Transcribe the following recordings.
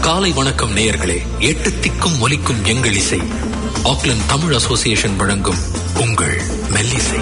காலை வணக்கம் நேயர்களே எட்டு திக்கும் ஒலிக்கும் எங்கள் இசை ஆக்லண்ட் தமிழ் அசோசியேஷன் வழங்கும் உங்கள் மெல்லிசை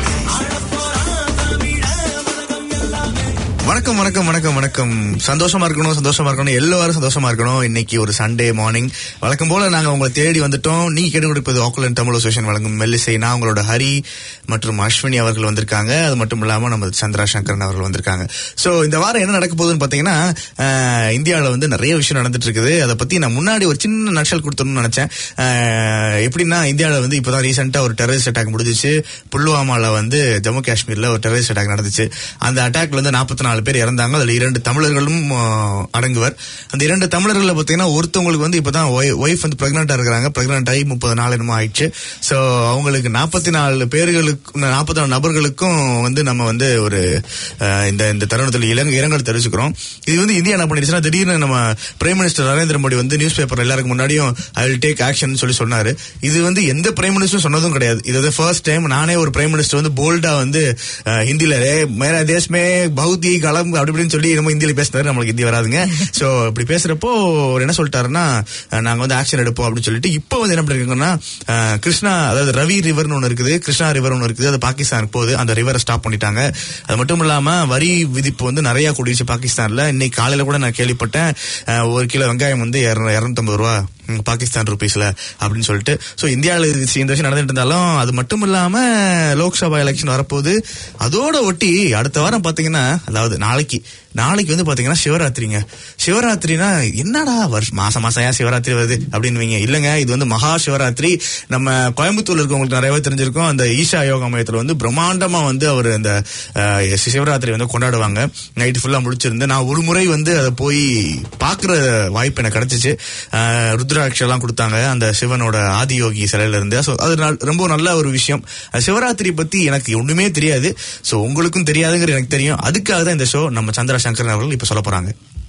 வணக்கம் வணக்கம் வணக்கம் வணக்கம் சந்தோஷமா இருக்கணும் சந்தோஷமா இருக்கணும் எல்லாரும் சந்தோஷமா இருக்கணும் இன்னைக்கு ஒரு சண்டே மார்னிங் வழக்கம் போல நாங்க உங்களை தேடி வந்துட்டோம் நீங்க கேட்டு கொடுப்பது ஆக்குலன் தமிழ் அசோசியேஷன் வழங்கும் மெல்லிசை நான் உங்களோட ஹரி மற்றும் அஸ்வினி அவர்கள் வந்திருக்காங்க அது மட்டும் இல்லாம நம்ம சந்திரா சங்கரன் அவர்கள் வந்திருக்காங்க சோ இந்த வாரம் என்ன நடக்க போகுதுன்னு பாத்தீங்கன்னா அஹ், இந்தியாவுல வந்து நிறைய விஷயம் நடந்துட்டு இருக்குது அதை பத்தி நான் முன்னாடி ஒரு சின்ன நக்சல் கொடுத்தணும்னு நினைச்சேன் அஹ், எப்படின்னா இந்தியாவுல வந்து இப்பதான் ரீசெண்டா ஒரு டெரரிஸ்ட் அட்டாக் முடிஞ்சிச்சு புல்வாமால வந்து ஜம்மு காஷ்மீர்ல ஒரு டெரரிஸ்ட் அட்டாக் நடந்துச்சு அந்த அட்டாக்ல வந்து நாற்பத்தி நாலு பேர் இறந்தாங்க அதுல இரண்டு தமிழர்களும் ஆஹ், அடங்குவர் அந்த இரண்டு தமிழர்கள பாத்தீங்கன்னா ஒருத்தவங்களுக்கு வந்து இப்பதான் ஒய்ஃப் வந்து பிரெக்னெண்டா இருக்கிறாங்க பிரெக்னென்ட் ஆகி முப்பது நாள் என்னமோ ஆயிடுச்சு சோ அவங்களுக்கு நாற்பத்தி நாலு பேர்களுக்கு நாற்பத்தி நாலு நபர்களுக்கும் வந்து நம்ம வந்து ஒரு ஆஹ், இந்த இந்த தருணத்தில் இலங்கை இரங்கல் தெரிவிச்சுக்கிறோம் இது வந்து இந்தியா என்ன பண்ணிடுச்சுன்னா திடீர்னு நம்ம பிரைம் மினிஸ்டர் நரேந்திர மோடி வந்து நியூஸ் பேப்பர் எல்லாருக்கும் முன்னாடியும் ஐ வில் டேக் ஆக்ஷன் சொல்லி சொன்னாரு இது வந்து எந்த பிரைம் மினிஸ்டரும் சொன்னதும் கிடையாது இது வந்து ஃபர்ஸ்ட் டைம் நானே ஒரு பிரைம் மினிஸ்டர் வந்து போல்டா வந்து அஹ், ஹிந்தில "ஏ, மேரா தேஷ்மே பௌத்தி கலம் அப்படி இப்படின்னு சொல்லி நம்ம ஹிந்தியில பேசினாரு நம்மளுக்கு ஹிந்தி வராதுங்க சோ இப்படி பேசுறப்போ அவர் என்ன சொல்லிட்டாருன்னா அஹ், நாங்க வந்து ஆக்ஷன் எடுப்போம் அப்படின்னு சொல்லிட்டு இப்போ வந்து என்ன பண்ணிருக்காங்கன்னா அஹ், கிருஷ்ணா அதாவது ரவி ரிவர்னு ஒன்று இருக்குது கிருஷ்ணா ரிவர் ஒன்று இருக்குது அது பாகிஸ்தானுக்கு போகுது அந்த ரிவரை ஸ்டாப் பண்ணிட்டாங்க அது மட்டும் இல்லாம வரி விதிப்பு வந்து நிறைய கூடிடுச்சு பாகிஸ்தான்ல இன்னைக்கு காலையில கூட நான் கேள்விப்பட்டேன் அஹ், ஒரு கிலோ வெங்காயம் வந்து இருநூத்தம்பது ரூபா ம், பாகிஸ்தான் ருபீஸ்ல அப்படின்னு சொல்லிட்டு சோ இந்தியாவில் இது இந்த விஷயம் நடந்துட்டு இருந்தாலும் அது மட்டும் இல்லாம லோக்சபா எலெக்ஷன் வரப்போகுது அதோட ஒட்டி அடுத்த வாரம் பாத்தீங்கன்னா அதாவது நாளைக்கு நாளைக்கு வந்து பாத்தீங்கன்னா சிவராத்திரிங்க சிவராத்திரினா என்னடா வருஷம் மாசம் மாசம் ஏன் சிவராத்திரி வருது அப்படின்னு இல்லங்க இது வந்து மகா சிவராத்திரி நம்ம கோயம்புத்தூர்ல இருக்கவங்களுக்கு நிறையவே தெரிஞ்சிருக்கும் அந்த ஈஷா யோகா மையத்துல வந்து பிரம்மாண்டமா வந்து அவர் அந்த அஹ், சிவராத்திரி வந்து கொண்டாடுவாங்க நைட் ஃபுல்லா முடிச்சிருந்து நான் ஒரு முறை வந்து அதை போய் பாக்குற வாய்ப்பு எனக்கு கிடைச்சிச்சு அஹ், ருத்ராட்சம் எல்லாம் கொடுத்தாங்க அந்த சிவனோட ஆதியோகி சிலையில இருந்து So, அது நல்- ரொம்ப நல்ல ஒரு விஷயம் அஹ், சிவராத்திரி பத்தி எனக்கு ஒண்ணுமே தெரியாது சோ உங்களுக்கும் தெரியாதுங்கிற எனக்கு தெரியும் அதுக்காக தான் இந்த ஷோ நம்ம சந்திரா சங்கரன் அவர்கள் இப்ப சொல்ல போறாங்க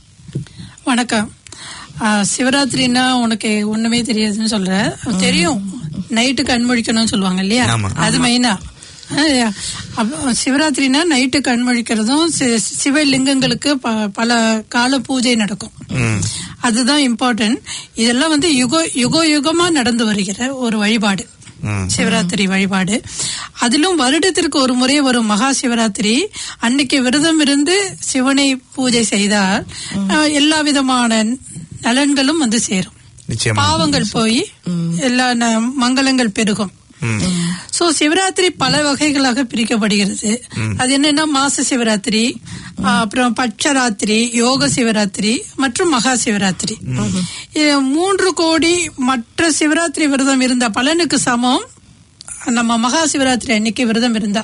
வணக்கம் ஆ, சிவராத்திரின்னா உனக்கு ஒண்ணுமே தெரியாதுன்னு சொல்ற தெரியும் நைட்டு கண் முழிக்கணும்னு சொல்லுவாங்க இல்லையா ஆமா. அது மெயினா சிவராத்திரினா நைட்டு கண் முழிக்கிறதும் சி- சிவலிங்கங்களுக்கு ப- பல கால பூஜை நடக்கும் ம். அதுதான் இம்பார்ட்டன்ட் இதெல்லாம் வந்து யுக யுக யுகமா நடந்து வருகிற ஒரு வழிபாடு ம். சிவராத்திரி வழிபாடு அதிலும் வருடத்திற்கு ஒரு முறை வரும் மகா சிவராத்திரி அன்னைக்கு விரதம் இருந்து சிவனை பூஜை செய்தால் அஹ், எல்லா விதமான நலன்களும் வந்து சேரும் நிச்சயமா பாவங்கள் போய் எல்லா ந- மங்களங்கள் பெருகும் ம். சோ சிவராத்திரி பல வகைகளாக பிரிக்கப்படுகிறது அது என்னன்னா மாச சிவராத்திரி ஆ, அப்புறம் பட்சராத்திரி யோக சிவராத்திரி மற்றும் மகா சிவராத்திரி இது மூன்று கோடி மற்ற சிவராத்திரி விரதம் இருந்த பலனுக்கு சமம் நம்ம மகா சிவராத்திரி அன்னைக்கு விரதம் இருந்தா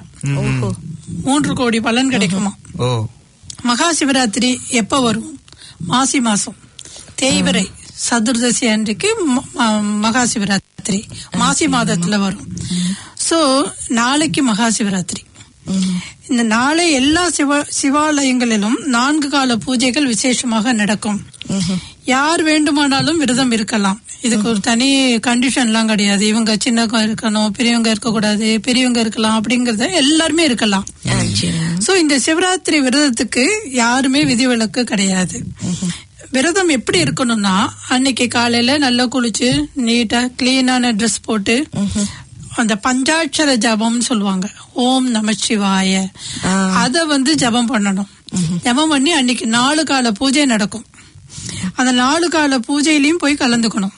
மூன்று கோடி பலன் கிடைக்குமா ஓ மகா சிவராத்திரி எப்ப வரும் மாசி மாசம் தேய்பிறை சதுர்தசி அன்றைக்கு ம- ம- மகா சிவராத்திரி மாசி மாதத்துல வரும் சோ நாளைக்கு மகா சிவராத்திரி இந்த நாளை எல்லா சிவ சிவாலயங்களிலும் நான்கு கால பூஜைகள் விசேஷமாக நடக்கும் யார் வேண்டுமானாலும் விரதம் இருக்கலாம் இதுக்கு ஒரு தனி கண்டிஷன்லாம் கிடையாது இவங்க சின்னவங்க இருக்கணும் பெரியவங்க இருக்கக்கூடாது பெரியவங்க இருக்கலாம் அப்படிங்கறத எல்லாருமே இருக்கலாம் சோ இந்த சிவராத்திரி விரதத்துக்கு யாருமே விதிவிலக்கு கிடையாது விரதம் எப்படி இருக்கணும்னா அன்னைக்கு காலையில நல்லா குளிச்சு நீட்டா கிளீனான ட்ரெஸ் போட்டு அந்த பஞ்சாட்சர ஜபம்னு சொல்லுவாங்க ஓம் நமச்சிவாய அத வந்து ஜபம் பண்ணணும் ஜபம் பண்ணி அன்னைக்கு நாலு கால பூஜை நடக்கும் அந்த நாலு கால பூஜையிலயும் போய் கலந்துக்கணும்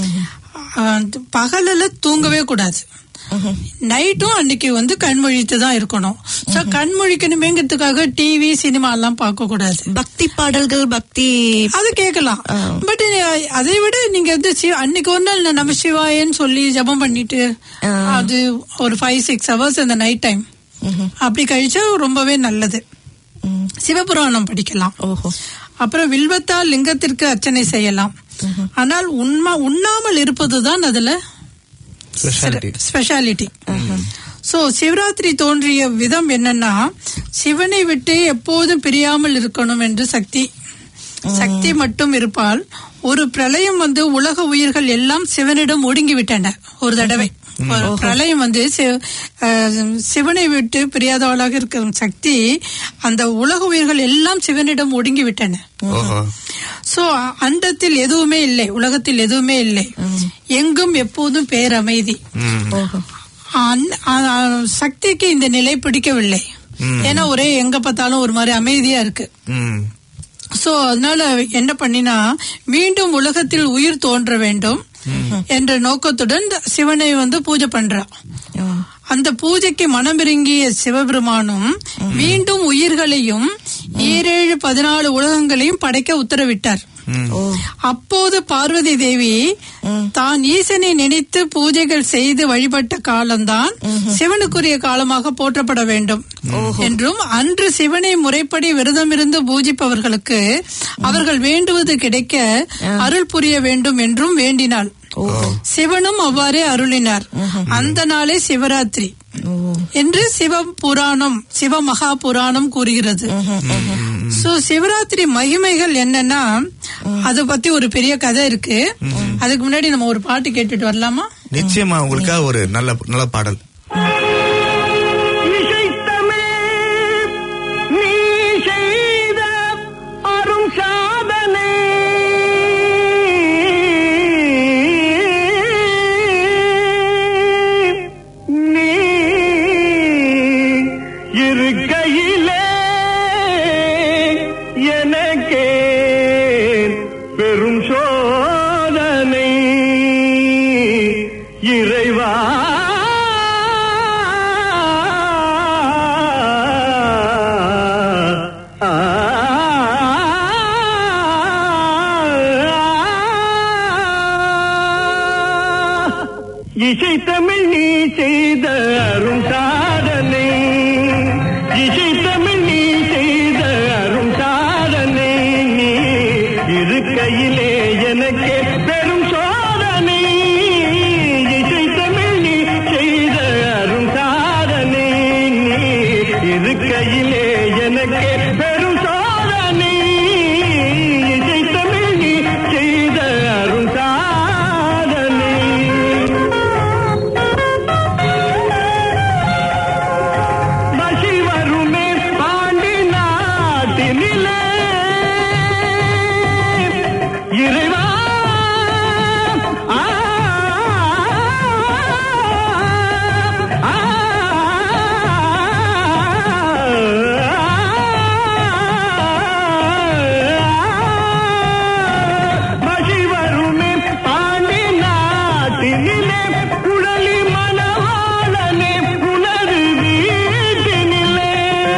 ஆஹ் பகல்ல தூங்கவே கூடாது நைட்டும் அன்னைக்கு வந்து கண்மொழித்து தான் இருக்கணும் சோ கண்மொழிக்கணுமேங்கிறதுக்காக டிவி சினிமா எல்லாம் பார்க்க கூடாது பக்தி பாடல்கள் பக்தி அது கேட்கலாம் பட் அதை விட நீங்க வந்து சி- அன்னைக்கு ஒரு நாள் நம்ம சிவாயன்னு சொல்லி ஜெபம் பண்ணிட்டு அது ஒரு ஃபைவ் சிக்ஸ் ஹவர்ஸ் இந்த நைட் டைம் அப்படி கழிச்சா ரொம்பவே நல்லது சிவபுராணம் படிக்கலாம் ஓஹோ அப்புறம் வில்வத்தால் லிங்கத்திற்கு அர்ச்சனை செய்யலாம் ஆனால் உண்மை உண்ணாமல் இருப்பதுதான் அதுல ஸ்பெஷாலிட்டி ஸ்பெஷாலிட்டி சோ சிவராத்திரி தோன்றிய விதம் என்னன்னா சிவனை விட்டு எப்போதும் பிரியாமல் இருக்கணும் என்று சக்தி சக்தி மட்டும் இருப்பால் ஒரு பிரளயம் வந்து உலக உயிர்கள் எல்லாம் சிவனிடம் ஒடுங்கி விட்டன ஒரு தடவை ஒரு பிரளயம் வந்து சி- அஹ், சிவனை விட்டு பிரியாதவளாக இருக்கிற சக்தி அந்த உலக உயிர்கள் எல்லாம் சிவனிடம் ஒடுங்கி விட்டன ஓஹோ சோ அண்டத்தில் எதுவுமே இல்லை உலகத்தில் எதுவுமே இல்லை எங்கும் எப்போதும் பேரமைதி ம் ஓஹோ அந்- அ- சக்திக்கு இந்த நிலை பிடிக்கவில்லை ஏன்னா ஒரே எங்க பார்த்தாலும் ஒரு மாதிரி அமைதியா இருக்கு ம் சோ அதனால என்ன பண்ணினா மீண்டும் உலகத்தில் உயிர் தோன்ற வேண்டும் என்ற நோக்கத்துடன் சிவனை வந்து பூஜை பண்றா அந்த பூஜைக்கு மனமிறங்கிய சிவபெருமானும் மீண்டும் உயிர்களையும் ஈரேழு பதினாலு உலகங்களையும் படைக்க உத்தரவிட்டார் ஓ அப்போது பார்வதி தேவி தான் ஈசனை நினைத்து பூஜைகள் செய்து வழிபட்ட காலம்தான் சிவனுக்குரிய காலமாக போற்றப்பட வேண்டும் என்றும் அன்று சிவனை முறைப்படி விரதமிருந்து பூஜிப்பவர்களுக்கு அவர்கள் வேண்டுவது கிடைக்க அருள் புரிய வேண்டும் என்றும் வேண்டினாள் சிவனும் அவ்வாறே அருளினார் அந்த நாளே சிவராத்திரி என்று சிவ புராணம் சிவ மகா புராணம் கூறுகிறது சோ சிவராத்திரி மகிமைகள் என்னன்னா அத பத்தி ஒரு பெரிய கதை இருக்கு அதுக்கு முன்னாடி நம்ம ஒரு பாட்டு கேட்டுட்டு வரலாமா நிச்சயமா உங்களுக்காக ஒரு நல்ல நல்ல பாடல் இசைத்தமே நீ செய்த அரும் சாதனை நீ இருக்கையிலே எனக்கே பெரும் சோதனை இறைவா இசை தமிழ் நீ செய்த அரும் சாதனை இசை தமிழ் நீ செய்த அரும் சாதனை நீ இருக்கையிலே எனக்கே பெரும் சோதனை இசை தமிழ் நீ செய்த அரும் சாதனை நீ இருக்கையிலே எனக்கே பெரும் சோதனை இசை தமிழ் நீ செய்த அரும் சாதனை பசி வருமே பாண்டி நாட்டினிலே இறைவா ஆ, ஆ, பசி வருமே பாண்டி நாட்டினிலே குழலி மணவாளனே உனது வீட்டினிலே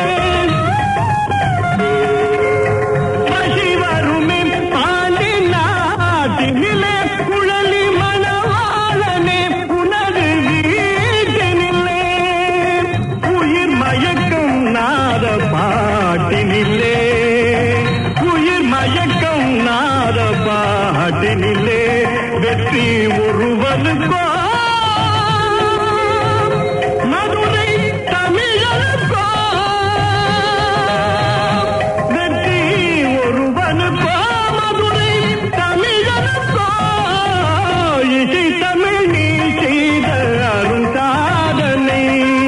பசி வருமே பாண்டி நாட்டினிலே குழலி மணவாளனே உனது வீட்டினிலே உயிர் மயக்கம் நாத பாட்டினிலே உயிர் மயக்கம் நாத பாட்டினிலே வெற்றி ஒருவனுக்கோ மதுரை தமிழனுக்கோ வெற்றி ஒருவனுக்கோ மதுரை தமிழனுக்கோ இசை தமிழ் நீ செய்த அரும் சாதனை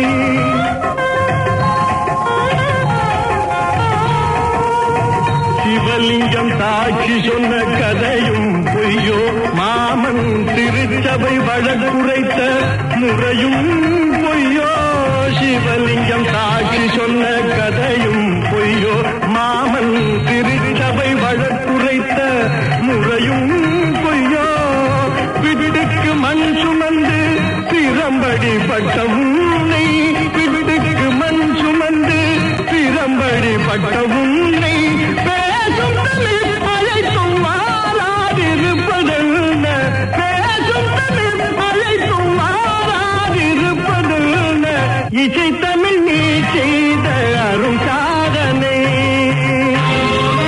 சிவலிங்கம் சாட்சி சொன்ன கதையும் பொய்யோ மாமன் திருச்சபை வழக்குரைத்த முறையும் பொய்யோ சிவலிங்கம் சாட்சி சொன்ன கதையும் பொய்யோ மாமன் திருச்சபை வழக்குரைத்த முறையும் பொய்யோ பிடிக்கு மண் சுமந்து திறம்படி பட்ட உன்னை பிடிக்கு மண் சுமந்து திறம்படி பட்ட உன்னை பேசும் தமிழ் அழைத்தும் வாழாதிருப்பதென்ன பேசும் தமிழ் அழைத்தும் வாழாதிருப்பதென்ன இசை தமிழ் நீ செய்த அரும் சாதனை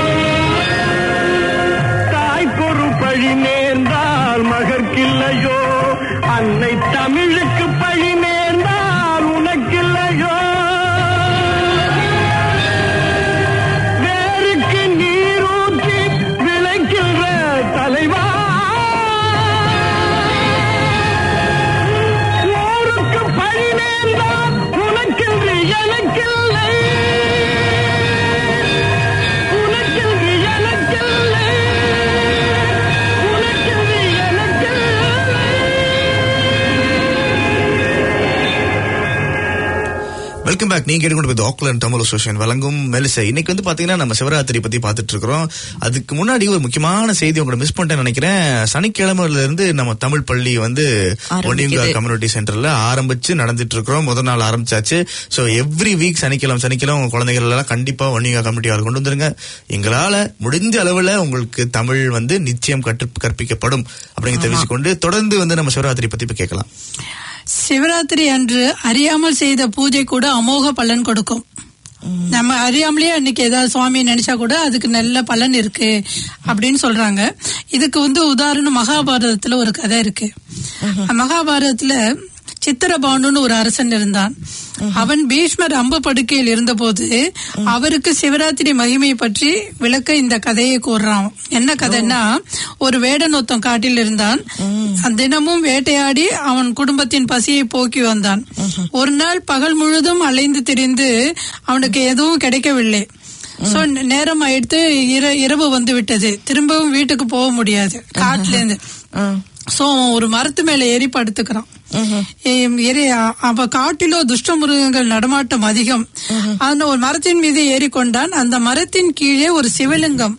வெல்கம் பேக் நீங்க கேட்டுக்கொண்டு போய் ஆக்லாண்ட் தமிழ் அசோசியேஷன் வழங்கும் மெலிசை இன்னைக்கு வந்து பாத்தீங்கன்னா நம்ம சிவராத்திரி பத்தி பாத்துட்டு இருக்கிறோம் அதுக்கு முன்னாடி ஒரு முக்கியமான செய்தி உங்களை மிஸ் பண்ணிட்டேன்னு நினைக்கிறேன் சனிக்கிழமையில இருந்து நம்ம தமிழ் பள்ளி வந்து ஆரம்பிக்குது. ஒண்டிங்கா கம்யூனிட்டி சென்டர்ல ஆரம்பிச்சு நடந்துட்டு இருக்கிறோம் முதல் நாள் ஆரம்பிச்சாச்சு சோ எவ்ரி வீக் சனிக்கிழமை சனிக்கிழமை உங்க குழந்தைகள் எல்லாம் கண்டிப்பா ஒண்டிங்கா கம்யூனிட்டி ஹால் கொண்டு வந்துருங்க எங்களால முடிஞ்ச அளவுல உங்களுக்கு தமிழ் வந்து நிச்சயம் கற்று கற்பிக்கப்படும் அப்படிங்க தெரிவிச்சுக்கொண்டு தொடர்ந்து வந்து நம்ம சிவராத்திரி பத்தி இப்ப கேட்கலாம் சிவராத்திரி அன்று அறியாமல் செய்த பூஜை கூட அமோக பலன் கொடுக்கும் நம்ம அறியாமலே அன்னைக்கு ஏதாவது சுவாமியை நினைச்சா கூட அதுக்கு நல்ல பலன் இருக்கு அப்படின்னு சொல்றாங்க இதுக்கு வந்து உதாரணம் மகாபாரதத்துல ஒரு கதை இருக்கு மகாபாரதத்துல சித்திரபானுன்னு ஒரு அரசன் இருந்தான் அவன் பீஷ்மர் அம்பு படுக்கையில் இருந்தபோது அவருக்கு சிவராத்திரி மகிமையை பற்றி விளக்க இந்த கதையை கூறுறான் என்ன கதைன்னா ஒரு வேடன் ஒருத்தன் காட்டில் இருந்தான் தினமும் வேட்டையாடி அவன் குடும்பத்தின் பசியை போக்கி வந்தான் ஒரு நாள் பகல் முழுதும் அலைந்து திரிந்து அவனுக்கு எதுவும் கிடைக்கவில்லை சோ நேரம் ஆயிடுத்து இர- இரவு வந்து விட்டது திரும்பவும் வீட்டுக்கு போக முடியாது காட்டுல இருந்து சோ அவன் ஒரு மரத்து மேல ஏறி படுத்துக்கிறான் ஏம், ஏறி அ- அவ காட்டிலோ துஷ்ட மிருகங்கள் நடமாட்டம் அதிகம் அந்த ஒரு மரத்தின் மீது ஏறிக்கொண்டான் அந்த மரத்தின் கீழே ஒரு சிவலிங்கம்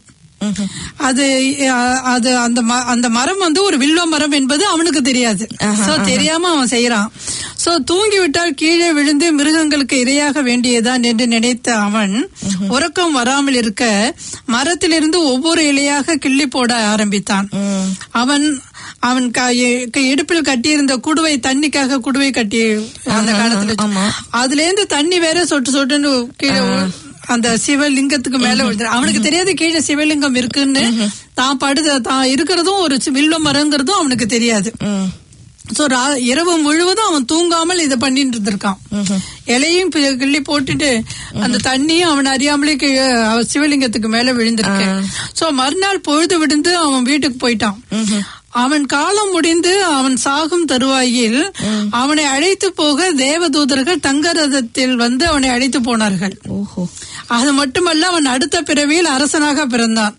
அது அ- அது அந்த ம- அந்த மரம் வந்து ஒரு வில்வ மரம் என்பது அவனுக்கு தெரியாது சோ தெரியாம அவன் செய்யறான் சோ தூங்கி விட்டால் கீழே விழுந்து மிருகங்களுக்கு இரையாக வேண்டியதான் என்று நினைத்த அவன் உறக்கம் வராமல் இருக்க மரத்திலிருந்து ஒவ்வொரு இலையாக கிள்ளி போட ஆரம்பித்தான் அவன் அவன் க- இ- இடுப்பில் கட்டியிருந்த குடுவை தண்ணிக்காக குடுவை கட்டி அந்த காலத்துல அதுல இருந்து தண்ணி வேற சொட்டு சொட்டுன்னு கீழே உ- அந்த சிவலிங்கத்துக்கு மேல விழுது அவனுக்கு தெரியாது கீழே சிவலிங்கம் இருக்குன்னு தான் படுத தான் இருக்கிறதும் ஒரு சி- வில்வ மரங்கிறதும் அவனுக்கு தெரியாது சோ ரா- இரவு முழுவதும் அவன் தூங்காமல் இதை பண்ணிட்டு இருந்திருக்கான் இலையும் பி- கிள்ளி போட்டுட்டு அந்த தண்ணியும் அவன் அறியாமலே கீழே அவ- சிவலிங்கத்துக்கு மேல விழுந்திருக்கு சோ மறுநாள் பொழுது விடுந்து அவன் வீட்டுக்கு போயிட்டான் அவன் காலம் முடிந்து அவன் சாகும் தருவாயில் அவனை அழைத்து போக தேவதூதர்கள் தங்க ரதத்தில் வந்து அவனை அழைத்து போனார்கள் ஓஹோ அது மட்டுமல்ல அவன் அடுத்த பிறவியில் அரசனாக பிறந்தான்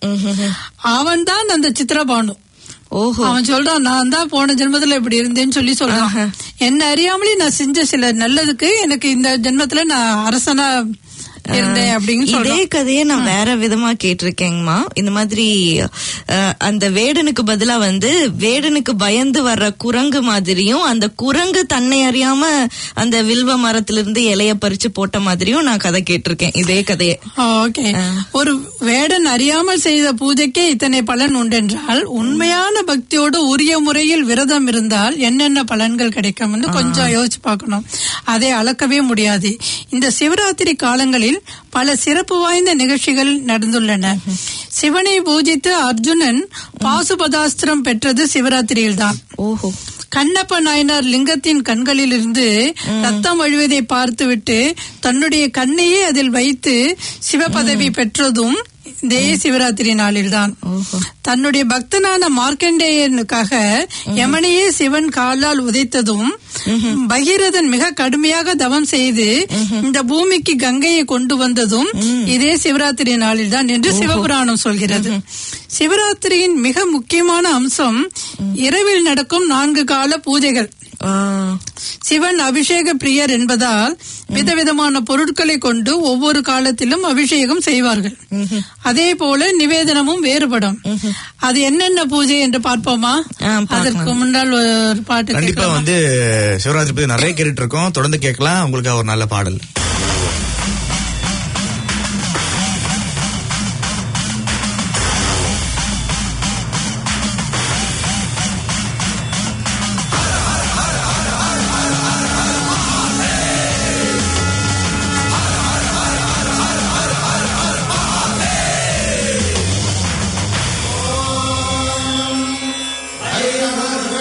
அவன் தான் அந்த சித்திரபானு ஓஹோ அவன் சொல்றான் நான் தான் போன ஜென்மத்துல இப்படி இருந்தேன்னு சொல்லி சொல்றான் என்ன அறியாமலே நான் செஞ்ச சில நல்லதுக்கு எனக்கு இந்த ஜென்மத்துல நான் அரசனா இருந்தேன் அப்படின்னு இதே சொல்றான் கதையை நான் வேற விதமா கேட்டிருக்கேங்கம்மா இந்த மாதிரி அஹ், அந்த வேடனுக்கு பதிலா வந்து வேடனுக்கு பயந்து வர்ற குரங்கு மாதிரியும் அந்த குரங்கு தன்னை அறியாம அந்த வில்வ மரத்திலிருந்து இலைய பறிச்சு போட்ட மாதிரியும் நான் கதை கேட்டிருக்கேன் இதே கதையை ஓகே ஒரு வேடன் அறியாமல் செய்த பூஜைக்கே இத்தனை பலன் உண்டென்றால் உண்மையான பக்தியோடு உரிய முறையில் விரதம் இருந்தால் என்னென்ன பலன்கள் கிடைக்கும்னு கொஞ்சம் யோசிச்சு பார்க்கணும் அதை அளக்கவே முடியாது இந்த சிவராத்திரி காலங்களில் பல சிறப்பு வாய்ந்த நிகழ்ச்சிகள் நடந்துள்ளன சிவனை பூஜித்து அர்ஜுனன் பாசுபதாஸ்திரம் பெற்றது சிவராத்திரியில்தான் ஓஹோ கண்ணப்ப நாயனார் லிங்கத்தின் கண்களிலிருந்து ரத்தம் வழிவதை பார்த்துவிட்டு தன்னுடைய கண்ணையே அதில் வைத்து சிவபதவி பெற்றதும் இதே சிவராத்திரி நாளில்தான் தன்னுடைய பக்தனான மார்க்கண்டேயனுக்காக யமனையே சிவன் காலால் உதைத்ததும் பகீரதன் மிக கடுமையாக தவம் செய்து இந்த பூமிக்கு கங்கையை கொண்டு வந்ததும் இதே சிவராத்திரி நாளில்தான் என்று சிவபுராணம் சொல்கிறது சிவராத்திரியின் மிக முக்கியமான அம்சம் இரவில் நடக்கும் நான்கு கால பூஜைகள் ஆ, சிவன் அபிஷேக பிரியர் என்பதால் விதவிதமான பொருட்களை கொண்டு ஒவ்வொரு காலத்திலும் அபிஷேகம் செய்வார்கள் அதே போல நிவேதனமும் வேறுபடும் அது என்னென்ன பூஜை என்று பார்ப்போமா ஆ, பார்க்கலாம். அதற்கு முன்னால் ஒரு பாட்டு கண்டிப்பா கேட்கலாமா? வந்து சிவராத்திரி பத்தி நிறைய கேட்டுட்டு இருக்கோம் தொடர்ந்து கேட்கலாம் உங்களுக்கு ஒரு நல்ல பாடல்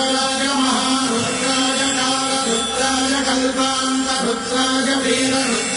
ருத்ராய வீர ருத்ர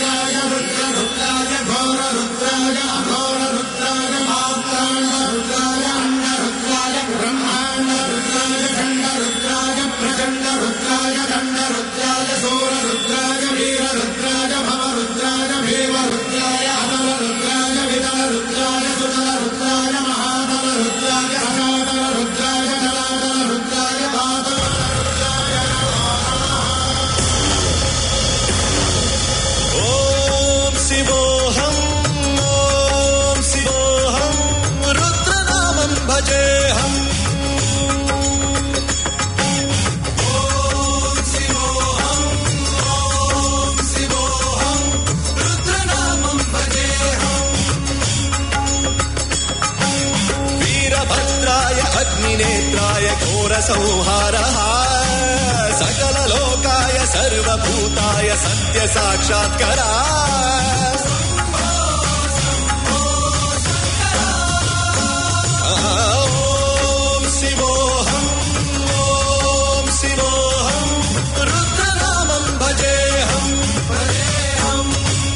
घोरसंहारः सकललोकाय सर्वभूताय सत्यसाक्षात्करा ॐ शिवोऽहम् ॐ शिवोऽहम् रुद्रनामम् भजेऽहम् भजेऽहम्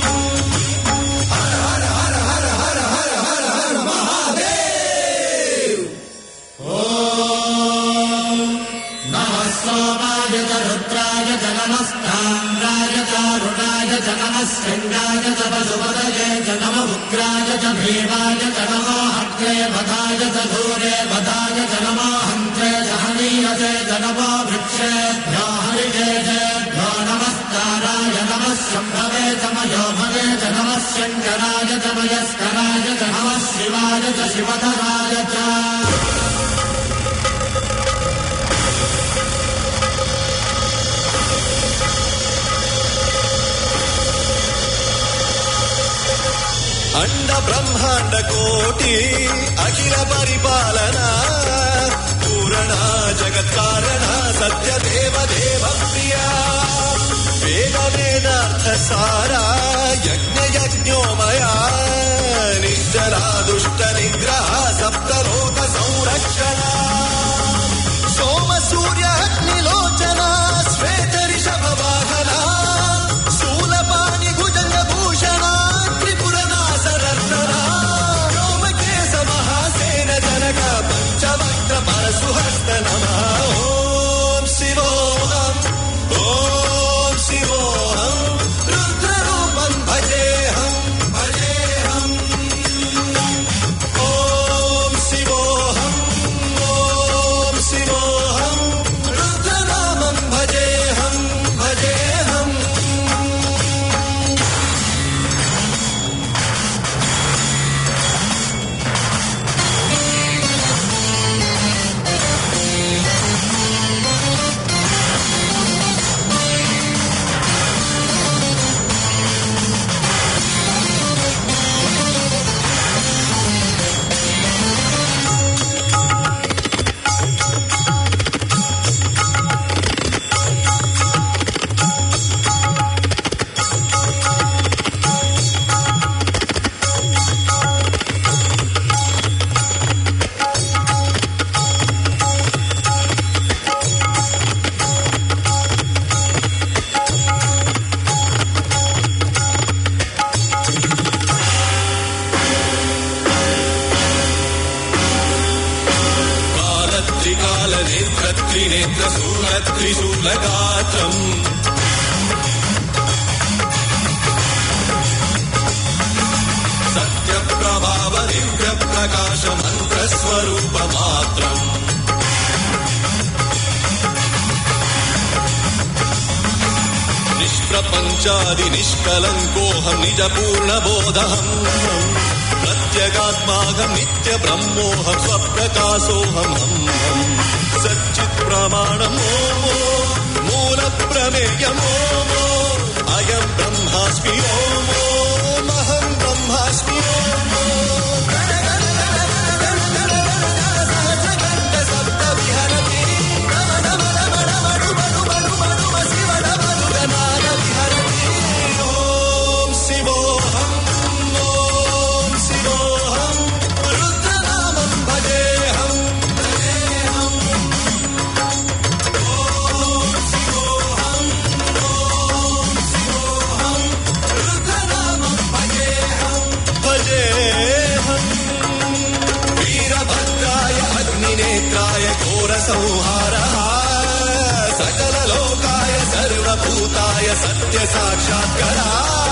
अण्ड ब्रह्माण्ड कोटि अखिल परिपालना पूरणा जगत्कारणा सत्य देव देव प्रिया वेद वेदार्थ सारा यज्ञ यज्ञोमया निश्चला दुष्ट निग्रह सप्तलोक संरक्षणा सोम सूर्य अग्निलोचना श्वेत ऋषभ वाहना शूलपाणि भुजङ्ग भूषणा त्रिपुरनासरत्नना रोमकेश महासेन जनक पञ्चवक्त्र परशुहस्त नमः ॐ शिवोऽहम् ॐ शिवोऽहम् रुद्ररूपम् भजेऽहम् भजेऽहम् ॐ शिवोऽहम् ॐ शिवोऽहम् रुद्रनामम् भजेऽहम् भजेऽहम् कालत्रिकालनेत्रत्रिनेत्र शूलत्रिशूलगात्रम् सत्यप्रभाव दिव्यप्रकाश मन्त्रस्वरूपमात्रम् निष्प्रपञ्चादि निष्कलङ्कोऽहम् निजपूर्णबोधहम् प्रत्यगात्माहम् नित्यब्रह्मोऽहम् स्वप्रकाशोऽहम् हम् सच्चित् प्रमाणमो मूलप्रमेयमो अयम् ब्रह्मास्मि ओमो महम् ब्रह्मास्मि ॐ शिवोऽहम् ॐ शिवोऽहम् रुद्रनामम् भजेऽहम् भजेऽहम् ॐ शिवोऽहम् ॐ शिवोऽहम् रुद्रनामम् भजेऽहम् भजेऽहम् वीरभद्राय अग्निनेत्राय घोरसंहारः सकललोकाय सर्वभूताय सत्यसाक्षात्करा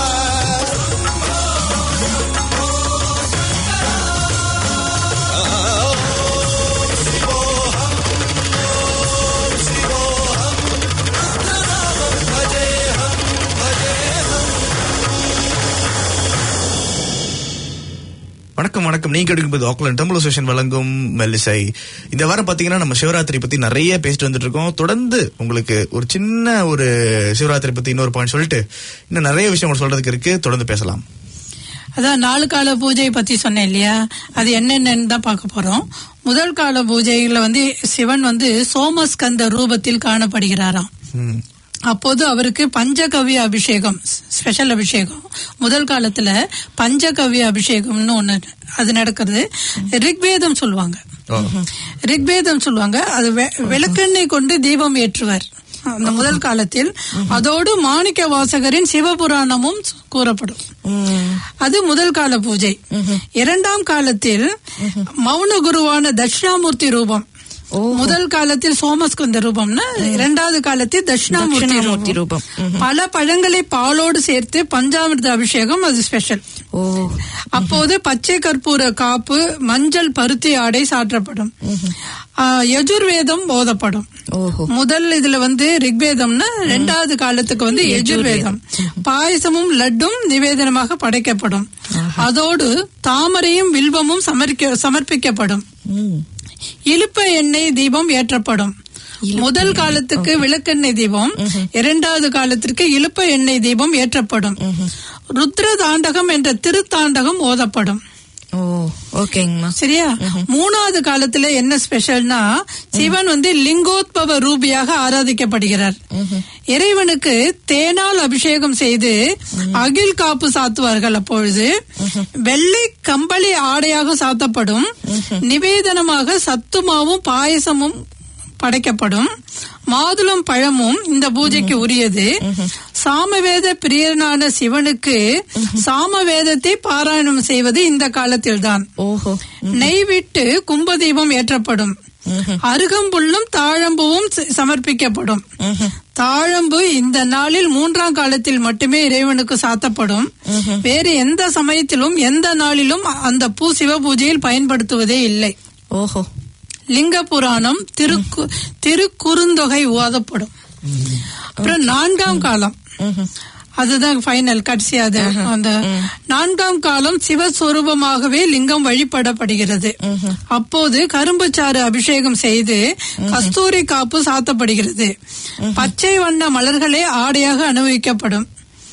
வணக்கம் வணக்கம் நீங்க எடுக்கும்போது ஆக்லாண்ட் டெம்பிள் அசோசியேஷன் வழங்கும் மெல்லிசை இந்த வாரம் பாத்தீங்கன்னா நம்ம சிவராத்திரி பத்தி நிறைய பேசிட்டு வந்துட்டு இருக்கோம் தொடர்ந்து உங்களுக்கு ஒரு சின்ன ஒரு சிவராத்திரி பத்தி இன்னொரு பாயிண்ட் சொல்லிட்டு இன்னும் நிறைய விஷயம் உங்களுக்கு சொல்றதுக்கு இருக்கு தொடர்ந்து பேசலாம் அதான் நாலு கால பூஜை பத்தி சொன்னேன் இல்லையா அது என்னென்னு தான் பார்க்க போறோம் முதல் கால பூஜையில வந்து சிவன் வந்து சோமஸ்கந்த ரூபத்தில் காணப்படுகிறாராம் ம். அப்போது அவருக்கு பஞ்சகவ்ய அபிஷேகம் ஸ்பெஷல் அபிஷேகம் முதல் காலத்துல பஞ்சகவ்ய அபிஷேகம்னு ஒண்ணு அது நடக்கிறது ரிக்வேதம் சொல்லுவாங்க ஓ. ரிக்வேதம் சொல்லுவாங்க அது வெ- விளக்கெண்ணெய் கொண்டு தீபம் ஏற்றுவர் அந்த முதல் காலத்தில் அதோடு மாணிக்க வாசகரின் சிவபுராணமும் கூறப்படும் ம். அது முதல் கால பூஜை இரண்டாம் காலத்தில் மௌன குருவான தட்சிணாமூர்த்தி ரூபம் முதல் காலத்தில் சோமஸ்கந்த ரூபம்னா இரண்டாவது காலத்தில் தட்சிணாமூர்த்தி தட்சிணாமூர்த்தி ரூபம் ரூபம். பல பழங்களை பாலோடு சேர்த்து பஞ்சாமிர்த அபிஷேகம் அது ஸ்பெஷல் ஓ அப்போது பச்சை கற்பூர காப்பு மஞ்சள் பருத்தி ஆடை சாற்றப்படும் ஆ, யஜுர்வேதம் போதப்படும் ஓஹோ முதல் இதுல வந்து ரிக்வேதம்னா ரெண்டாவது காலத்துக்கு வந்து யஜுர்வேதம் பாயசமும் லட்டும் நிவேதனமாக படைக்கப்படும் அதோடு தாமரையும் வில்வமும் சமர்க்க சமர்ப்பிக்கப்படும் ம். இழுப்ப எண்ணெய் தீபம் ஏற்றப்படும் முதல் காலத்துக்கு விளக்கெண்ணெய் தீபம் இரண்டாவது காலத்திற்கு இழுப்ப எண்ணெய் தீபம் ஏற்றப்படும் ருத்ர தாண்டகம் என்ற திருத்தாண்டகம் ஓதப்படும் ஓ ஓகேங்கம்மா சரியா மூணாவது காலத்துல என்ன ஸ்பெஷல்னா சிவன் வந்து லிங்கோத்பவ ரூபியாக ஆராதிக்கப்படுகிறார் இறைவனுக்கு தேனால் அபிஷேகம் செய்து அகில் காப்பு சாத்துவார்கள் அப்பொழுது வெள்ளை கம்பளி ஆடையாக சாத்தப்படும் நிவேதனமாக சத்துமாவும் பாயசமும் படைக்கப்படும் மாதுளம் பழமும் இந்த பூஜைக்கு உரியது சாமவேத பிரியனான சிவனுக்கு சாமவேதத்தை பாராயணம் செய்வது இந்த காலத்தில்தான் ஓஹோ நெய் விட்டு கும்பதீபம் ஏற்றப்படும் அருகம்புல்லும் தாழம்புவும் ச- சமர்ப்பிக்கப்படும் தாழம்பு இந்த நாளில் மூன்றாம் காலத்தில் மட்டுமே இறைவனுக்கு சாத்தப்படும் வேறு எந்த சமயத்திலும் எந்த நாளிலும் அந்த பூ சிவ பூஜையில் பயன்படுத்துவதே இல்லை ஓஹோ லிங்க புராணம் திருக்கு திருக்குறுந்தொகை ஓதப்படும் அப்புறம் நான்காம் காலம் அதுதான் ஃபைனல் கடைசியா அது அந்த நான்காம் காலம் சிவஸ்வரூபமாகவே லிங்கம் வழிபடப்படுகிறது அப்போது கரும்புச்சாறு அபிஷேகம் செய்து கஸ்தூரி காப்பு சாத்தப்படுகிறது பச்சை வண்ண மலர்களே ஆடையாக அனுபவிக்கப்படும்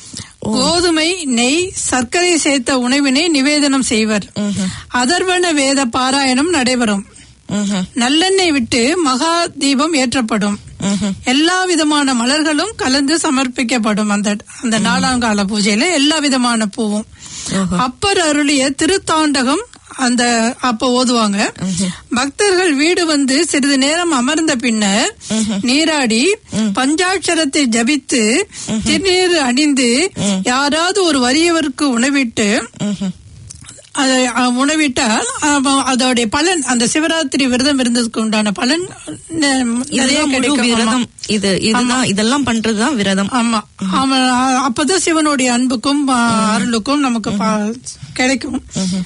கோதுமை நெய் சர்க்கரை சேர்த்த உணவினை நிவேதனம் செய்வர் அதர்வன வேத பாராயணம் நடைபெறும் நல்லெண்ணெய் விட்டு மகா தீபம் ஏற்றப்படும் எல்லா விதமான மலர்களும் கலந்து சமர்ப்பிக்கப்படும் அந்த அந்த நாலாம் கால பூஜையில எல்லா விதமான பூவும் அப்பர் அருளிய திருத்தாண்டகம் அந்த அப்ப ஓதுவாங்க பக்தர்கள் வீடு வந்து சிறிது நேரம் அமர்ந்த பின்னர் நீராடி பஞ்சாட்சரத்தை ஜபித்து திருநீர் அணிந்து யாராவது ஒரு வறியவருக்கு உணவிட்டு அதை அஹ், உணவிட்டால் அவ- அதோடைய பலன் அந்த சிவராத்திரி விரதம் இருந்ததுக்கு உண்டான பலன் ந- நிறைய இதுதான் முழு கிடைக்கும் ஆமா. விரதம் இது இதுதான் இதெல்லாம் பண்றதுதான் விரதம் ஆமா அவன் அ- அப்பதான் சிவனுடைய அன்புக்கும் அ, அருளுக்கும் நமக்கு பா- கிடைக்கும்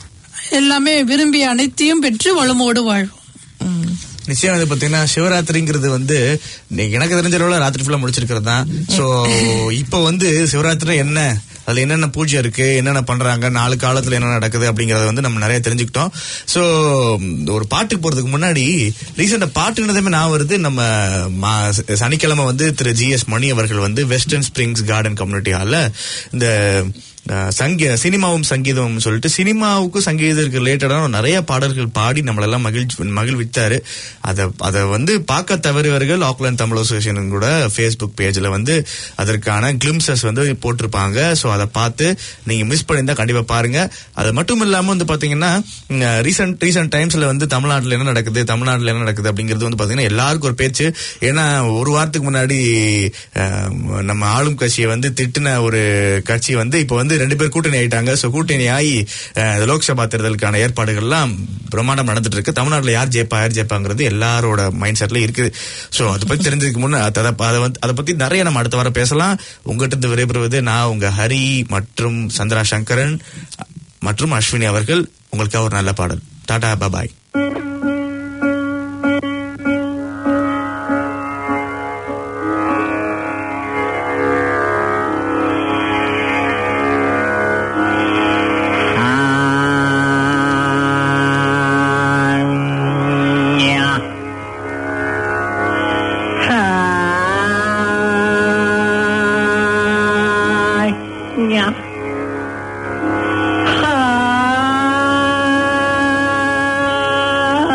எல்லாமே விரும்பிய அனைத்தையும் பெற்று வளமோடு வாழ்வோம் ம். நிச்சயம் வந்து பாத்தீங்கன்னா சிவராத்திரிங்கிறது வந்து நீ- எனக்கு தெரிஞ்ச அளவுல ராத்திரி ஃபுல்லா முடிச்சிருக்கிறது தான் சோ இப்போ வந்து சிவராத்திரி என்ன அதுல என்னென்ன பூஜை இருக்கு என்னென்ன பண்றாங்க நாலு காலத்துல என்ன நடக்குது அப்படிங்கறத வந்து நம்ம நிறைய தெரிஞ்சுக்கிட்டோம் சோ ஒரு பாட்டுக்கு போறதுக்கு முன்னாடி ரீசெண்டா பாட்டுனதுமே நான் வருது நம்ம மா- சனிக்கிழமை வந்து திரு ஜி எஸ் மணி அவர்கள் வந்து வெஸ்டர்ன் ஸ்பிரிங்ஸ் கார்டன் கம்யூனிட்டி ஹால்ல இந்த அஹ், சங்கீ சினிமாவும் சங்கீதமும் சொல்லிட்டு சினிமாவுக்கும் சங்கீதத்துக்கு ரிலேட்டடான நிறைய பாடல்கள் பாடி நம்மளெல்லாம் மகிழ்ச்சி மகிழ்வித்தாரு அதை அதை வந்து பார்க்க தவறியவர்கள் ஆக்லாந்து தமிழ் அசோசியேஷன் கூட ஃபேஸ்புக் பேஜ்ல வந்து அதற்கான கிளிம்சஸ் வந்து போட்டிருப்பாங்க ஸோ அதை பார்த்து நீங்க மிஸ் பண்ணியிருந்தா கண்டிப்பா பாருங்க அது மட்டும் இல்லாம வந்து பாத்தீங்கன்னா ரீசெண்ட் ரீசெண்ட் டைம்ஸ்ல வந்து தமிழ்நாட்டுல என்ன நடக்குது தமிழ்நாட்டுல என்ன நடக்குது அப்படிங்கிறது வந்து பாத்தீங்கன்னா எல்லாருக்கும் ஒரு பேச்சு ஏன்னா ஒரு வாரத்துக்கு முன்னாடி அஹ், நம்ம ஆளும் கட்சியை வந்து திட்டின ஒரு கட்சி வந்து இப்போ வந்து ரெண்டு பேர் கூட்டணி ஆயிட்டாங்க ஸோ கூட்டணி ஆகி அஹ், லோக்சபா தேர்தலுக்கான ஏற்பாடுகள்லாம் பிரம்மாண்டம் நடந்துட்டு இருக்கு தமிழ்நாட்டுல யார் ஜெயிப்பா யார் ஜெயிப்பாங்கிறது எல்லாரோட மைண்ட் செட்ல இருக்குது ஸோ அதை பத்தி தெரிஞ்சதுக்கு முன்ன அதை அதை வந்து அதை பத்தி நிறைய நம்ம அடுத்த வாரம் பேசலாம் உங்ககிட்ட இருந்து விடைபெறுவது நான் உங்க ஹரி மற்றும் சந்திரா சங்கரன் மற்றும் அஸ்வினி அவர்கள் உங்களுக்காக ஒரு நல்ல பாடல் டாடா பாய் Ah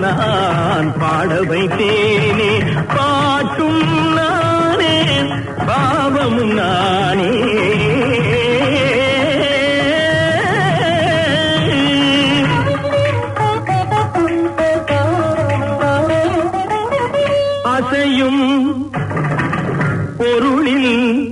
நான் பாட வைத்தேனே பாட்டும் நானே பாவமும் நானே அசையும் பொருளில்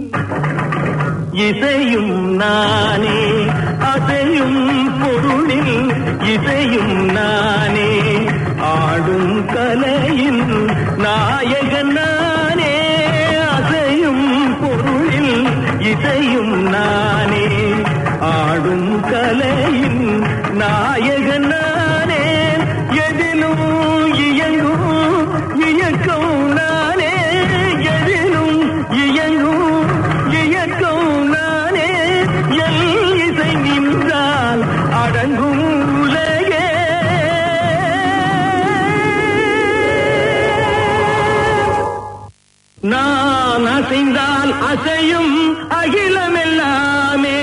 இசையும் நானே அசையும் பொருளில் இசையும் நானே ஆடும் கலையின் நாயகன் நானே அசையும் பொருளில் இசையும் நானே ஆடும் கலையின் நாயகன் நானே எதிலும் இயங்கும் இயக்கம் நானே எதிலும் இயங்கும் இயக்கம் நானே எல் இசை நின்றால் அடங்கும் உலகே நான் அசைந்தால் அசையும் அகிலமெல்லாமே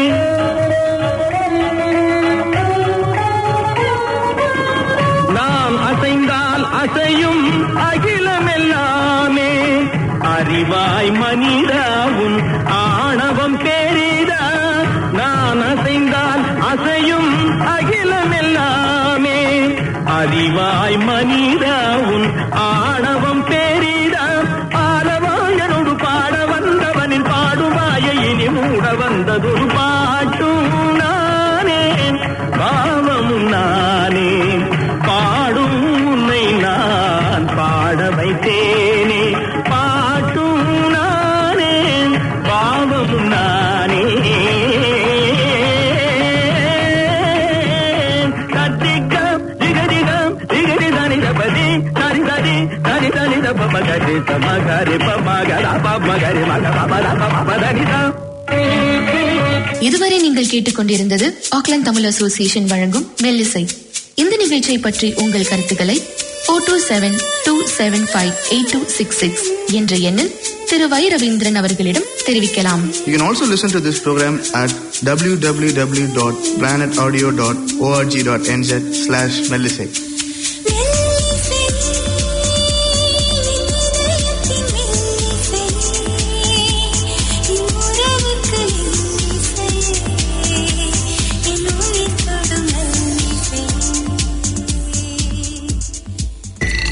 நாம் அசைந்தால் அசையும் அகிலமெல்லாமே அறிவாய் மனிதாவும் ஆணவம் பேரிதா நான் அசைந்தால் அசையும் அகிலமெல்லாமே அறிவாய் மனிதாவும் ஆணவம் பேரிதா பாலவாயனோடு பாட வந்தவனின் பாடுவாய இனி மூட வந்ததொரு பாட்டும் நானே பாவமும் நானே பாடும் உன்னை நான் பாட வைத்தேனே பாட்டும் நானே பாவமும் நானே கத்திக்கம் திகதிகம் திகதி தனி தபதி தனி தனி தனி தனி தப மகரி தமகரி பமகர பமகரி மக பமர பம தனிதம் இதுவரை நீங்கள் கேட்டுக்கொண்டிருந்தது ஆக்லாந்து தமிழ் அசோசியேஷன் வழங்கும் மெல்லிசை இந்த நிகழ்ச்சியை பற்றி உங்கள் கருத்துக்களை four two seven two seven five eight two six six என்ற எண்ணில் திரு வை ரவீந்திரன் அவர்களிடம் தெரிவிக்கலாம் You can also listen to this program at www.planetaudio.org.nz slash Melisate.